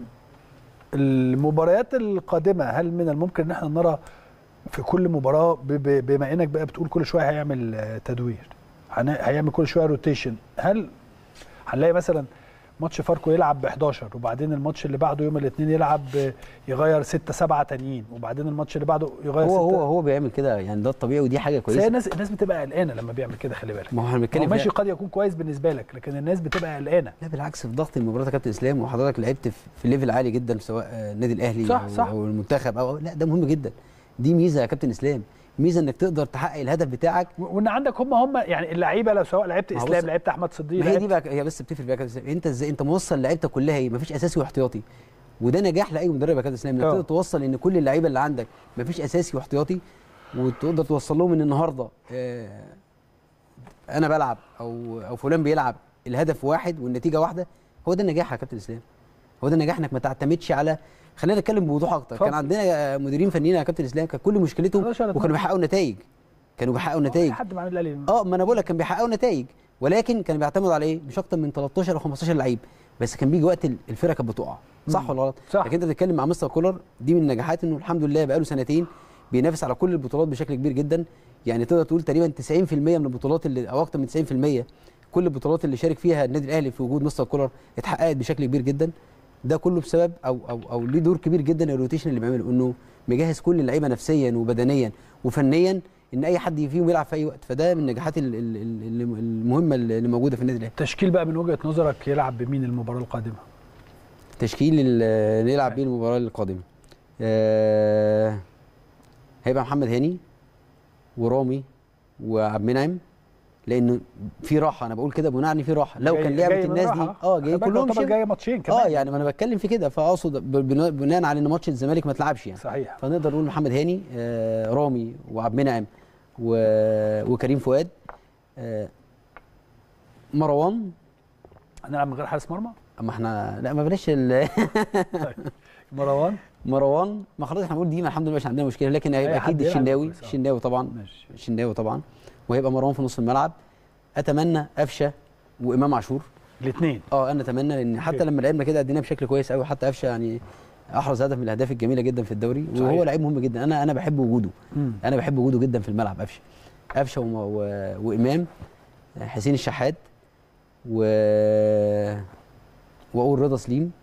Speaker 1: المباريات القادمه هل من الممكن ان احنا نرى في كل مباراه ب- ب- بما انك بقى بتقول كل شويه هيعمل آه، تدوير هن- هيعمل كل شويه روتيشن هل هنلاقي مثلا ماتش فاركو يلعب ب 11 وبعدين الماتش اللي بعده يوم الاثنين يلعب ب- يغير 6 7 تانيين وبعدين الماتش اللي بعده يغير 6
Speaker 2: هو هو هو بيعمل كده يعني ده الطبيعي ودي حاجه
Speaker 1: بس هي
Speaker 2: كويسه
Speaker 1: الناس الناس بتبقى قلقانه لما بيعمل كده خلي بالك
Speaker 2: ما هو احنا
Speaker 1: هو
Speaker 2: بنتكلم
Speaker 1: ماشي
Speaker 2: فيها-
Speaker 1: قد يكون كويس بالنسبه لك لكن الناس بتبقى قلقانه
Speaker 2: لا بالعكس في ضغط المباراه يا كابتن اسلام وحضرتك لعبت في في ليفل عالي جدا سواء آه، النادي الاهلي
Speaker 1: صح،
Speaker 2: أو,
Speaker 1: صح.
Speaker 2: او المنتخب او لا ده مهم جدا دي ميزه يا كابتن اسلام ميزه انك تقدر تحقق الهدف بتاعك
Speaker 1: و- وان عندك هم هم يعني اللعيبه لو سواء لعبت
Speaker 2: ما هو
Speaker 1: اسلام
Speaker 2: بص-
Speaker 1: لعبت احمد صديق
Speaker 2: ما هي دي
Speaker 1: لعبت
Speaker 2: بقى هي بس بتفرق بقى يا كابتن اسلام انت ازاي انت موصل لعيبتك كلها ايه مفيش اساسي واحتياطي وده نجاح لاي مدرب يا كابتن اسلام انك
Speaker 1: اه.
Speaker 2: تقدر توصل ان كل اللعيبه اللي عندك مفيش اساسي واحتياطي وتقدر توصل لهم ان النهارده آه، انا بلعب او او فلان بيلعب الهدف واحد والنتيجه واحده هو ده النجاح يا كابتن اسلام هو ده النجاح انك ما تعتمدش على خلينا نتكلم بوضوح اكتر
Speaker 1: اتفضل.
Speaker 2: كان عندنا آه، مديرين فنيين يا كابتن اسلام كان كل مشكلتهم
Speaker 1: 11
Speaker 2: وكانوا بيحققوا نتائج كانوا بيحققوا
Speaker 1: في
Speaker 2: نتائج
Speaker 1: حد مع الاهلي
Speaker 2: اه ما انا بقول لك كان بيحققوا نتائج ولكن كان بيعتمد على ايه مش اكتر من 13 او 15 لعيب بس كان بيجي وقت ال- الفرقه كانت بتقع صح
Speaker 1: مم.
Speaker 2: ولا غلط
Speaker 1: صح.
Speaker 2: لكن انت بتتكلم مع مستر كولر دي من النجاحات انه الحمد لله بقاله سنتين بينافس على كل البطولات بشكل كبير جدا يعني تقدر تقول تقريبا 90% من البطولات اللي او اكتر من 90% كل البطولات اللي شارك فيها النادي الاهلي في وجود مستر كولر اتحققت بشكل كبير جدا ده كله بسبب او او او ليه دور كبير جدا الروتيشن اللي بيعمله انه مجهز كل اللعيبه نفسيا وبدنيا وفنيا ان اي حد فيهم يلعب في اي وقت فده من النجاحات ال- ال- ال- المهمه اللي موجوده في النادي الاهلي
Speaker 1: التشكيل بقى من وجهه نظرك يلعب بمين المباراه القادمه
Speaker 2: تشكيل ال- اللي يلعب بيه المباراه القادمه آه هيبقى محمد هاني ورامي وعبد المنعم لانه في راحه انا بقول كده بناء ان في راحه لو
Speaker 1: جاي-
Speaker 2: كان
Speaker 1: جاي
Speaker 2: لعبه
Speaker 1: من
Speaker 2: الناس دي
Speaker 1: راحة.
Speaker 2: اه
Speaker 1: خلي
Speaker 2: جايين
Speaker 1: بالك
Speaker 2: كلهم
Speaker 1: يعتبر
Speaker 2: شبه-
Speaker 1: جايه ماتشين كمان
Speaker 2: اه يعني ما انا بتكلم في كده فاقصد ب- بنا- بناء على ان ماتش الزمالك ما اتلعبش يعني
Speaker 1: صحيح
Speaker 2: فنقدر نقول محمد هاني آه رامي وعبد المنعم و- وكريم فؤاد آه مروان
Speaker 1: هنلعب من غير حارس مرمى
Speaker 2: اما احنا لا ما بلاش ال-
Speaker 1: مروان
Speaker 2: مروان ما خلاص احنا بنقول دي ما الحمد لله مش عندنا مشكله لكن هيبقى
Speaker 1: أي حد
Speaker 2: اكيد
Speaker 1: يلعب
Speaker 2: الشناوي
Speaker 1: كويس، آه.
Speaker 2: الشناوي طبعا
Speaker 1: ماشي
Speaker 2: الشناوي طبعا وهيبقى مروان في نص الملعب اتمنى قفشه وامام عاشور
Speaker 1: الاثنين
Speaker 2: اه انا اتمنى لان حتى
Speaker 1: أوكي.
Speaker 2: لما لعبنا كده ادينا بشكل كويس قوي حتى قفشه يعني احرز هدف من الاهداف الجميله جدا في الدوري
Speaker 1: صحيح.
Speaker 2: وهو لعيب مهم جدا انا انا بحب وجوده انا بحب وجوده جدا في الملعب قفشه قفشه وم- و... وامام حسين الشحات و واقول رضا سليم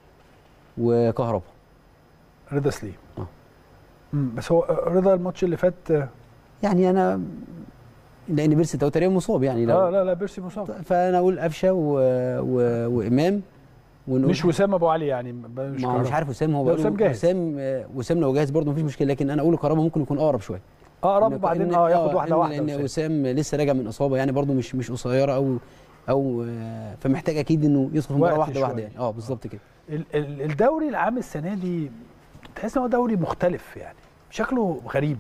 Speaker 2: وكهربا
Speaker 1: رضا سليم
Speaker 2: آه.
Speaker 1: مم، بس هو رضا الماتش اللي فات اه
Speaker 2: يعني انا لان بيرسي تاو تقريبا مصاب يعني لو
Speaker 1: لا لا بيرسي مصاب
Speaker 2: فانا اقول قفشه و... و... وامام ونقول
Speaker 1: مش وسام ابو علي يعني ب- مش
Speaker 2: ما هو مش
Speaker 1: كهربا.
Speaker 2: عارف وسام هو
Speaker 1: لا،
Speaker 2: بقاله-
Speaker 1: وسام جاهز.
Speaker 2: وسام آه، وسام لو جاهز برضه مفيش مشكله لكن انا اقول كهربا ممكن يكون اقرب شويه
Speaker 1: اقرب
Speaker 2: إن-
Speaker 1: وبعدين
Speaker 2: إن-
Speaker 1: اه ياخد واحده
Speaker 2: إن-
Speaker 1: واحده
Speaker 2: لان
Speaker 1: وسام.
Speaker 2: وسام لسه راجع من اصابه يعني برضه مش مش قصيره او او آه، فمحتاج اكيد انه يدخل في مباراه
Speaker 1: وقت
Speaker 2: واحده واحده
Speaker 1: شوية.
Speaker 2: يعني اه بالظبط كده
Speaker 1: ال- ال- الدوري العام السنه دي تحس ان هو دوري مختلف يعني شكله غريب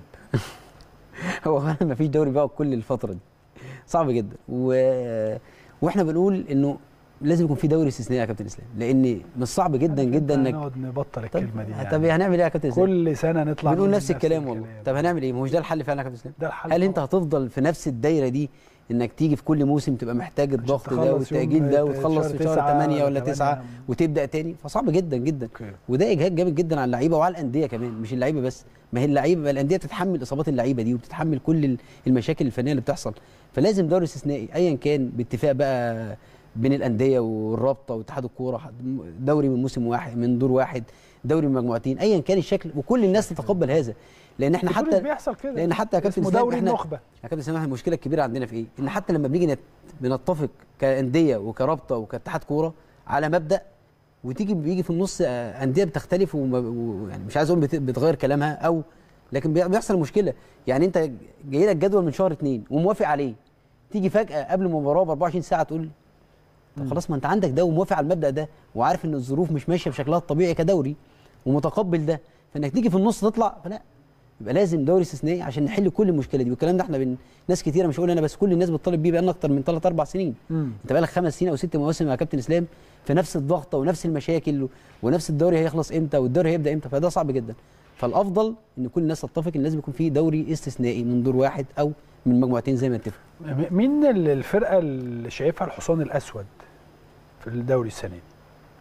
Speaker 2: هو فعلا مفيش دوري بقى كل الفتره دي صعب جدا و... واحنا بنقول انه لازم يكون في دوري استثنائي يا كابتن اسلام لان من الصعب جدا جدا انك
Speaker 1: نقعد نبطل
Speaker 2: طب,
Speaker 1: الكلمه دي
Speaker 2: طب
Speaker 1: يعني.
Speaker 2: هنعمل ايه يا كابتن اسلام
Speaker 1: كل سنه نطلع
Speaker 2: بنقول
Speaker 1: نقول
Speaker 2: نفس الكلام والله طب هنعمل ايه ما هوش ده الحل فعلا يا كابتن اسلام
Speaker 1: ده الحل
Speaker 2: هل انت
Speaker 1: طبعاً.
Speaker 2: هتفضل في نفس الدايره دي انك تيجي في كل موسم تبقى محتاج الضغط ده
Speaker 1: تخلص يوم
Speaker 2: والتاجيل ده وتخلص في شهر
Speaker 1: تسعة
Speaker 2: 8 ولا
Speaker 1: تمانية.
Speaker 2: 9 وتبدا تاني فصعب جدا جدا
Speaker 1: اوكي
Speaker 2: وده اجهاد جامد جدا على اللعيبه وعلى الانديه كمان مش اللعيبه بس ما هي اللعيبه الانديه بتتحمل اصابات اللعيبه دي وبتتحمل كل ال- المشاكل الفنيه اللي بتحصل فلازم دوري استثنائي ايا كان باتفاق بقى بين الانديه والرابطه واتحاد الكوره دوري من موسم واحد من دور واحد دوري من مجموعتين ايا كان الشكل وكل الناس تتقبل هذا لان احنا
Speaker 1: في تونس
Speaker 2: حتى
Speaker 1: بيحصل كده
Speaker 2: لان حتى يا كابتن
Speaker 1: اسمه
Speaker 2: اسلام
Speaker 1: دوري
Speaker 2: احنا
Speaker 1: النخبه
Speaker 2: يا كابتن اسلام احنا المشكله الكبيره عندنا في ايه؟ ان حتى لما بنيجي نت... بنتفق كانديه وكرابطه وكاتحاد كوره على مبدا وتيجي بيجي في النص آه، انديه بتختلف وما- ويعني مش عايز اقول بت... بتغير كلامها او لكن بي- بيحصل مشكله يعني انت جاي لك جدول من شهر اتنين وموافق عليه تيجي فجاه قبل المباراه ب 24 ساعه تقول طب خلاص ما انت عندك ده وموافق على المبدا ده وعارف ان الظروف مش ماشيه بشكلها الطبيعي كدوري ومتقبل ده فانك تيجي في النص تطلع فلا يبقى لازم دوري استثنائي عشان نحل كل المشكله دي والكلام ده احنا بين ناس كتيره مش هقول انا بس كل الناس بتطالب بيه بقالنا اكتر من 3 4 سنين
Speaker 1: مم.
Speaker 2: انت بقالك خمس سنين او ست مواسم يا كابتن اسلام في نفس الضغطه ونفس المشاكل و- ونفس الدوري هيخلص امتى والدوري هيبدا امتى فده صعب جدا فالافضل ان كل الناس تتفق ان لازم يكون في دوري استثنائي من دور واحد او من مجموعتين زي ما اتفق
Speaker 1: م- مين ال- الفرقه اللي شايفها الحصان الاسود في الدوري السنه دي؟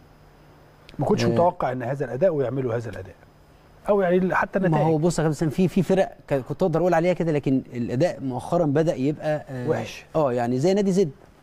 Speaker 1: ما كنتش
Speaker 2: آه.
Speaker 1: متوقع ان هذا الاداء ويعملوا هذا الاداء او يعني حتى
Speaker 2: ما هو
Speaker 1: النتائج
Speaker 2: بص يا كابتن اسلام في في فرق ك- كنت اقدر اقول عليها كده لكن الاداء مؤخرا بدا يبقى آه
Speaker 1: وحش.
Speaker 2: اه يعني زي نادي زد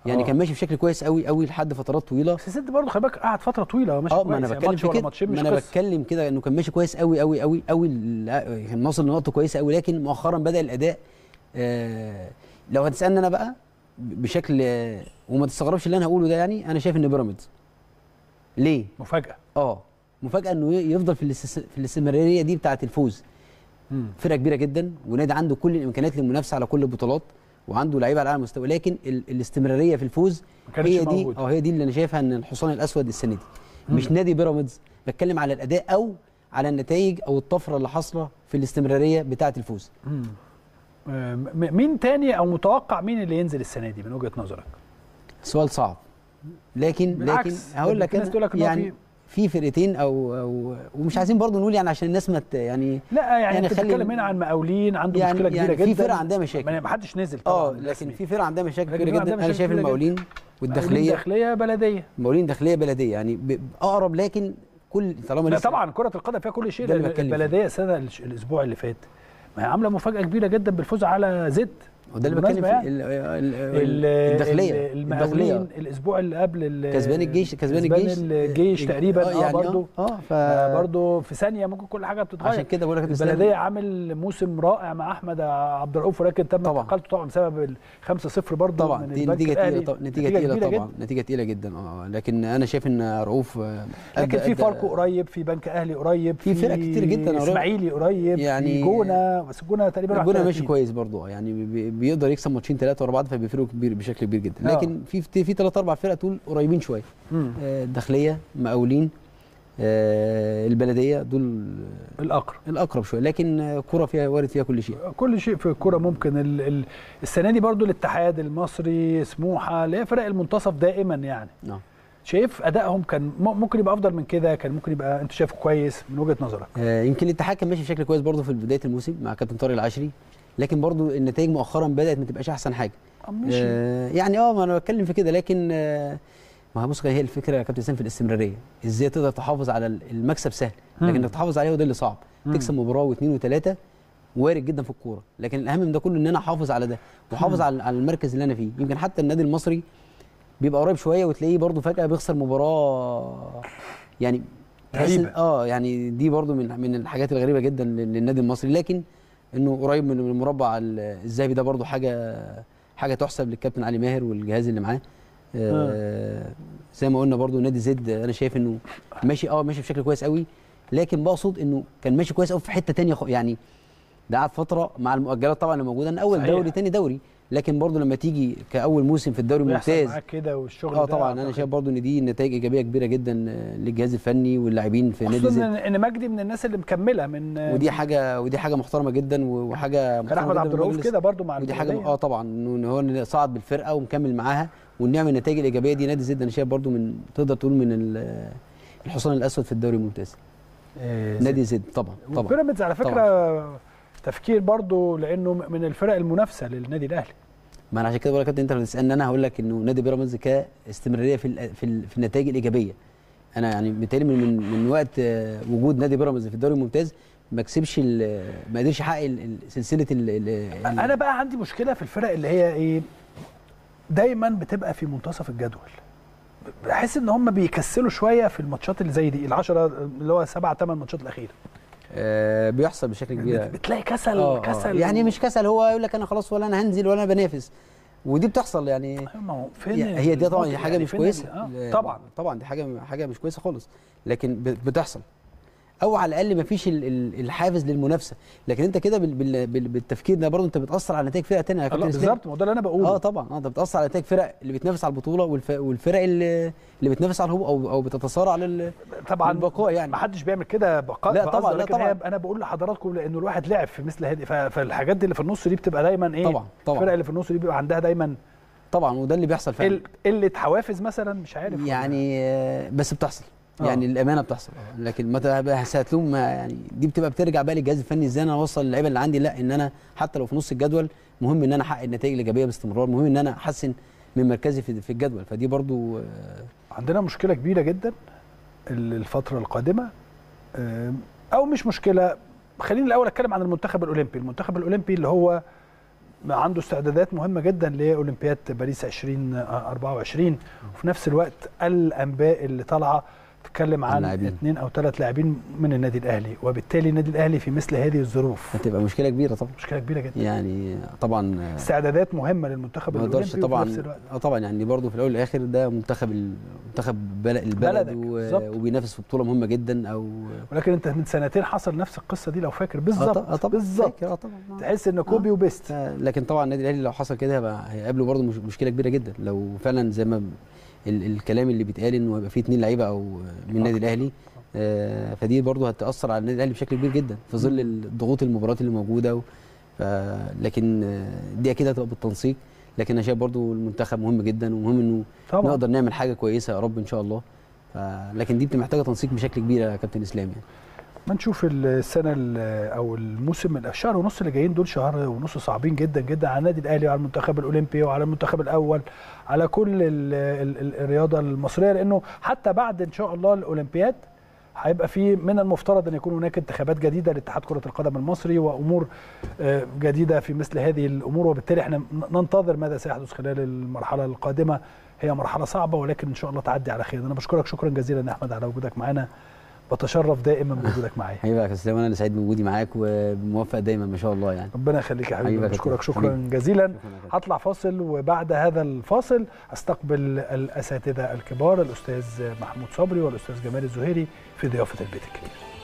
Speaker 2: يعني
Speaker 1: آه.
Speaker 2: كان ماشي بشكل كويس قوي قوي لحد فترات طويله
Speaker 1: بس السد برضه خلي بالك قعد فتره طويله هو ماشي
Speaker 2: اه
Speaker 1: كويس
Speaker 2: ما انا
Speaker 1: يعني
Speaker 2: بتكلم
Speaker 1: ماتش
Speaker 2: في
Speaker 1: ولا
Speaker 2: كده
Speaker 1: ماتشين
Speaker 2: ما
Speaker 1: مش
Speaker 2: انا
Speaker 1: قصة.
Speaker 2: بتكلم كده انه كان ماشي كويس قوي قوي قوي قوي لا، كان واصل لنقطه كويسه قوي لكن مؤخرا بدا الاداء آه لو هتسالني انا بقى بشكل آه، وما تستغربش اللي انا هقوله ده يعني انا شايف ان بيراميدز ليه؟
Speaker 1: مفاجاه
Speaker 2: اه مفاجاه انه ي- يفضل في الاستس- في الاستمراريه دي بتاعه الفوز
Speaker 1: مم.
Speaker 2: فرقه كبيره جدا ونادي عنده كل الامكانيات للمنافسه على كل البطولات وعنده لعيبه على اعلى مستوى لكن ال- الاستمراريه في الفوز
Speaker 1: ما كانتش
Speaker 2: هي دي
Speaker 1: موجودة.
Speaker 2: اه هي دي اللي انا شايفها ان الحصان الاسود السنه دي مش نادي بيراميدز بتكلم على الاداء او على النتائج او الطفره اللي حاصله في الاستمراريه بتاعه الفوز
Speaker 1: مم. آه، م- مين تاني او متوقع مين اللي ينزل السنه دي من وجهه نظرك؟
Speaker 2: سؤال صعب لكن لكن
Speaker 1: بالعكس،
Speaker 2: هقول لك
Speaker 1: في ناس
Speaker 2: أنا
Speaker 1: تقول لك إن هو
Speaker 2: يعني
Speaker 1: في-
Speaker 2: في فرقتين او او ومش عايزين برضو نقول يعني عشان الناس ما ت- يعني
Speaker 1: لا يعني,
Speaker 2: يعني
Speaker 1: انت
Speaker 2: خلي-
Speaker 1: بتتكلم هنا عن مقاولين عنده
Speaker 2: يعني-
Speaker 1: مشكله كبيره
Speaker 2: يعني
Speaker 1: جدا
Speaker 2: في فرقة عندها مشاكل.
Speaker 1: ما ما حدش نزل طبعا
Speaker 2: اه لكن
Speaker 1: رسمي.
Speaker 2: في فرقه عندها مشاكل
Speaker 1: لكن
Speaker 2: كبيره
Speaker 1: عندها
Speaker 2: جدا انا
Speaker 1: مشاكل
Speaker 2: شايف
Speaker 1: كبيرة جدا.
Speaker 2: المقاولين
Speaker 1: مقاولين
Speaker 2: والداخليه
Speaker 1: داخليه بلديه
Speaker 2: المقاولين داخليه بلديه يعني ب- اقرب لكن كل طالما
Speaker 1: لا
Speaker 2: لسه
Speaker 1: طبعا كره القدم فيها كل شيء
Speaker 2: ده اللي
Speaker 1: لأن
Speaker 2: بتكلم فيه.
Speaker 1: البلديه السنه الش- الاسبوع اللي فات ما هي عامله مفاجاه كبيره جدا بالفوز على زد
Speaker 2: وده اللي بتكلم
Speaker 1: بالمناسبة
Speaker 2: فيه
Speaker 1: يعني.
Speaker 2: ال-
Speaker 1: ال-
Speaker 2: ال- الداخليه
Speaker 1: ال- المقاولين
Speaker 2: الداخليه
Speaker 1: الاسبوع اللي قبل ال-
Speaker 2: كسبان الجيش كسبان الجيش
Speaker 1: الجيش تقريبا اه
Speaker 2: يعني
Speaker 1: برضه
Speaker 2: اه ف
Speaker 1: برضه في ثانيه ممكن كل حاجه بتتغير
Speaker 2: عشان كده بقول لك يا كابتن
Speaker 1: البلديه
Speaker 2: اسلام،
Speaker 1: عامل موسم رائع مع احمد عبد الرؤوف ولكن تم
Speaker 2: طبعا.
Speaker 1: اقالته طبعا بسبب ال 5-0 برضه
Speaker 2: طبعا
Speaker 1: من
Speaker 2: دي
Speaker 1: البنك
Speaker 2: نتيجه
Speaker 1: الأهلي.
Speaker 2: تقيله طبعا نتيجه تقيله
Speaker 1: كبيرة
Speaker 2: طبعا
Speaker 1: جدا.
Speaker 2: نتيجه تقيله جدا اه لكن انا شايف ان رؤوف آه،
Speaker 1: لكن
Speaker 2: أدى-
Speaker 1: في
Speaker 2: أدى-
Speaker 1: فاركو قريب في بنك اهلي قريب
Speaker 2: في فرق كتير جدا قريب.
Speaker 1: اسماعيلي قريب
Speaker 2: يعني-
Speaker 1: في جونه بس الجونه تقريبا
Speaker 2: الجونه
Speaker 1: 31.
Speaker 2: ماشي كويس برضه يعني بي- بيقدر يكسب ماتشين ثلاثه ورا بعض فبيفرقوا كبير بشكل كبير جدا
Speaker 1: آه.
Speaker 2: لكن في في ثلاث اربع فرق تقول قريبين شويه
Speaker 1: مم.
Speaker 2: آه، الداخليه مقاولين آه، البلديه دول
Speaker 1: الاقرب
Speaker 2: الاقرب شويه لكن آه، كره فيها وارد فيها كل شيء
Speaker 1: كل شيء في الكوره ممكن ال ال السنه دي برضو الاتحاد المصري سموحه اللي هي فرق المنتصف دائما يعني
Speaker 2: اه
Speaker 1: شايف ادائهم كان م- ممكن يبقى افضل من كده كان ممكن يبقى انت شايفه كويس من وجهه نظرك
Speaker 2: آه، يمكن الاتحاد كان ماشي بشكل كويس برضه في بدايه الموسم مع كابتن طارق العشري لكن برضه النتائج مؤخرا بدات ما تبقاش احسن حاجه
Speaker 1: ماشي
Speaker 2: آه يعني اه ما انا بتكلم في كده لكن آه ما هو بص هي الفكره يا كابتن اسلام في الاستمراريه ازاي تقدر تحافظ على المكسب سهل لكن
Speaker 1: مم.
Speaker 2: انك تحافظ عليه وده اللي صعب
Speaker 1: مم.
Speaker 2: تكسب مباراه واثنين وثلاثه وارد جدا في الكوره لكن الاهم من ده كله ان انا احافظ على ده واحافظ
Speaker 1: مم.
Speaker 2: على على المركز اللي انا فيه يمكن حتى النادي المصري بيبقى قريب شويه وتلاقيه برضه فجاه بيخسر مباراه يعني تحس إن-
Speaker 1: غريبة.
Speaker 2: اه يعني دي برضه من من الحاجات الغريبه جدا لل- للنادي المصري لكن انه قريب من المربع ال- الذهبي ده برضه حاجه حاجه تحسب للكابتن علي ماهر والجهاز اللي معاه آه زي ما قلنا برضه نادي زد انا شايف انه ماشي اه ماشي بشكل كويس قوي لكن بقصد انه كان ماشي كويس قوي في حته تانية خ- يعني ده قعد فتره مع المؤجلات طبعا اللي موجوده ان اول
Speaker 1: صحيح.
Speaker 2: دوري تاني دوري لكن برضه لما تيجي كاول موسم في الدوري
Speaker 1: ويحصل
Speaker 2: الممتاز
Speaker 1: معاك كده والشغل
Speaker 2: اه
Speaker 1: ده
Speaker 2: طبعا انا
Speaker 1: أعتقد.
Speaker 2: شايف برضه ان دي نتائج ايجابيه كبيره جدا آه، للجهاز الفني واللاعبين في نادي
Speaker 1: خصوصا
Speaker 2: زد
Speaker 1: ان إن مجدي من الناس اللي مكمله من
Speaker 2: ودي حاجه ودي حاجه محترمه جدا و- وحاجه
Speaker 1: كان احمد
Speaker 2: محترمة
Speaker 1: عبد
Speaker 2: جداً
Speaker 1: الرؤوف
Speaker 2: للمجلس.
Speaker 1: كده برضو مع
Speaker 2: ودي حاجه
Speaker 1: البلدية.
Speaker 2: اه طبعا انه إن هو اللي صعد بالفرقه ومكمل معاها ونعمل النتائج الايجابيه دي نادي زد انا شايف برضو من تقدر تقول من ال- الحصان الاسود في الدوري الممتاز
Speaker 1: آه،
Speaker 2: نادي زد طبعا طبعا
Speaker 1: وبيراميدز على فكره تفكير برضو لانه من الفرق المنافسه للنادي الاهلي
Speaker 2: ما انا عشان كده بقول لك انت لما تسالني انا هقول لك انه نادي بيراميدز كاستمراريه في ال في, ال في النتائج الايجابيه انا يعني بالتالي من من, من وقت آه، وجود نادي بيراميدز في الدوري الممتاز ما كسبش ال- ما قدرش يحقق ال- ال- سلسله ال ال ال-
Speaker 1: انا بقى عندي مشكله في الفرق اللي هي ايه دايما بتبقى في منتصف الجدول بحس ان هم بيكسلوا شويه في الماتشات اللي زي دي العشرة اللي هو سبع ثمان ماتشات الاخيره
Speaker 2: آه بيحصل بشكل كبير
Speaker 1: بتلاقي كسل
Speaker 2: آه، آه.
Speaker 1: كسل
Speaker 2: يعني مش كسل هو يقول لك انا خلاص ولا انا هنزل ولا انا بنافس ودي بتحصل يعني
Speaker 1: ما هو فين
Speaker 2: هي هي دي طبعا
Speaker 1: الماتش؟
Speaker 2: حاجه
Speaker 1: يعني
Speaker 2: مش
Speaker 1: فين
Speaker 2: كويسه
Speaker 1: ال- آه
Speaker 2: ل-
Speaker 1: طبعا
Speaker 2: طبعا دي حاجه حاجه مش كويسه خالص لكن ب- بتحصل او على الاقل ما فيش ال- ال- الحافز للمنافسه لكن انت كده بال- بال- بال- بالتفكير ده برضه انت بتاثر على نتائج فرق ثانيه يا
Speaker 1: الله،
Speaker 2: كابتن اسلام
Speaker 1: بالظبط ما هو ده اللي انا بقوله
Speaker 2: اه طبعا اه انت بتاثر على نتائج فرق اللي بتنافس على البطوله والف... والفرق اللي اللي بتنافس على الهبوط او او بتتصارع على ال...
Speaker 1: طبعا
Speaker 2: البقاء يعني.
Speaker 1: ما حدش بيعمل كده بقاء
Speaker 2: لا
Speaker 1: بقصد،
Speaker 2: طبعا، لا
Speaker 1: لكن
Speaker 2: طبعا.
Speaker 1: هي انا بقول لحضراتكم لانه الواحد لعب في مثل هذه ف- فالحاجات اللي في النص دي بتبقى دايما ايه
Speaker 2: طبعا، طبعا.
Speaker 1: الفرق اللي في النص دي بيبقى عندها دايما
Speaker 2: طبعا وده اللي بيحصل فعلا
Speaker 1: قل- قله حوافز مثلا مش عارف ولا-
Speaker 2: يعني آه، بس بتحصل
Speaker 1: آه.
Speaker 2: يعني الامانه بتحصل لكن ما تبقى هتلوم ما- يعني دي بتبقى بترجع بقى للجهاز الفني ازاي انا اوصل اللعيبه اللي عندي لا ان انا حتى لو في نص الجدول مهم ان انا احقق النتائج الايجابيه باستمرار مهم ان انا احسن من مركزي في في الجدول فدي برضو آه،
Speaker 1: عندنا مشكله كبيره جدا ال- الفتره القادمه أم، او مش مشكله خليني الاول اتكلم عن المنتخب الاولمبي المنتخب الاولمبي اللي هو عنده استعدادات مهمه جدا لاولمبياد باريس 2024 وفي نفس الوقت الانباء اللي طالعه تتكلم عن
Speaker 2: اللاعبين.
Speaker 1: اثنين او ثلاث لاعبين من النادي الاهلي وبالتالي النادي الاهلي في مثل هذه الظروف
Speaker 2: هتبقى مشكله كبيره طبعا
Speaker 1: مشكله كبيره جدا
Speaker 2: يعني طبعا
Speaker 1: استعدادات مهمه للمنتخب
Speaker 2: ما
Speaker 1: الاولمبي
Speaker 2: اقدرش
Speaker 1: وفي
Speaker 2: طبعا
Speaker 1: نفس الوقت
Speaker 2: اه طبعا يعني برضه في الاول والاخر ده منتخب ال- منتخب بل- البلد
Speaker 1: بلدك،
Speaker 2: و-
Speaker 1: بالظبط.
Speaker 2: وبينافس في بطوله مهمه جدا او
Speaker 1: ولكن انت من سنتين حصل نفس القصه دي لو فاكر
Speaker 2: اه ط-
Speaker 1: بالظبط
Speaker 2: آه طبعا
Speaker 1: بالظبط
Speaker 2: فاكر، اه طبعا آه.
Speaker 1: تحس ان كوبي وبيست
Speaker 2: ف- لكن طبعا النادي الاهلي لو حصل كده هيبقى هيقابله برضه مش مشكله كبيره جدا لو فعلا زي ما ب- ال الكلام اللي بيتقال انه هيبقى فيه اثنين لعيبه او من النادي الاهلي آه فدي برضه هتاثر على النادي الاهلي بشكل كبير جدا في ظل الضغوط المباريات اللي موجوده و ف لكن آه، دي اكيد هتبقى بالتنسيق لكن انا شايف برضه المنتخب مهم جدا ومهم انه
Speaker 1: طبعا
Speaker 2: نقدر نعمل حاجه كويسه يا رب ان شاء الله ف... لكن دي بتبقى محتاجه تنسيق بشكل كبير يا كابتن اسلام يعني
Speaker 1: ما نشوف السنه ال- او الموسم الشهر ونص اللي جايين دول شهر ونص صعبين جدا جدا على النادي الاهلي وعلى المنتخب الاولمبي وعلى المنتخب الاول على كل ال ال ال الرياضه المصريه لانه حتى بعد ان شاء الله الاولمبياد هيبقى في من المفترض ان يكون هناك انتخابات جديده لاتحاد كره القدم المصري وامور آه، جديده في مثل هذه الامور وبالتالي احنا ننتظر ماذا سيحدث خلال المرحله القادمه هي مرحله صعبه ولكن ان شاء الله تعدي على خير انا بشكرك شكرا جزيلا يا احمد على وجودك معانا بتشرف دائما بوجودك معايا
Speaker 2: حبيبي يا كابتن اسلام انا اللي سعيد بوجودي معاك وموفق دايما ما شاء الله يعني
Speaker 1: ربنا يخليك يا حبيبي
Speaker 2: حبيبي يا
Speaker 1: بشكرك
Speaker 2: كابتن.
Speaker 1: شكرا
Speaker 2: حبيبي.
Speaker 1: جزيلا
Speaker 2: شكراً يا كابتن.
Speaker 1: هطلع فاصل وبعد هذا الفاصل استقبل الاساتذه الكبار الاستاذ محمود صبري والاستاذ جمال الزهيري في ضيافه البيت الكبير